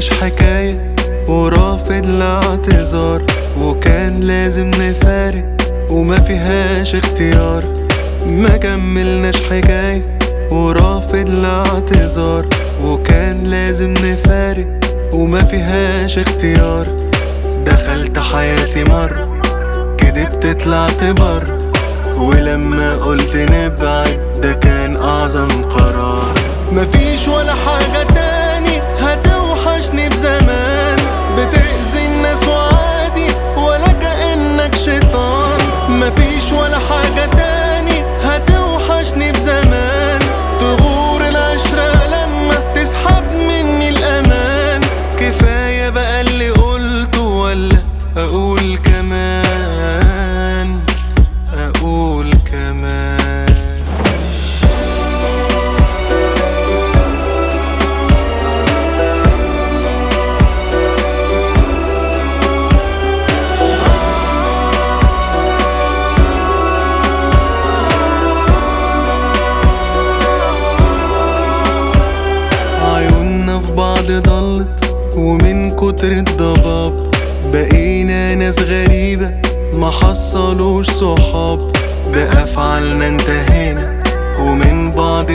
كملناش حكاية ورافض الاعتذار وكان لازم نفارق وما فيهاش اختيار ما كملناش حكاية ورافض الاعتذار وكان لازم نفارق وما فيهاش اختيار دخلت حياتي مرة كدبت طلعت بره ولما قلت نبعد ده كان أعظم قرار مفيش ولا حاجة تاني هتوحشني بزمان بتأذي الناس وعادي ولا كأنك شيطان مفيش ولا حاجة تاني هتوحشني بزمان تغور العشرة لما تسحب مني الأمان كفاية بقى اللي قلته ولا أقول كمان أقول كمان عيوننا في بعض ضلت ومن كتر الضباب بقينا ناس غريبة ما حصلوش صحاب بأفعالنا انتهينا ومن بعض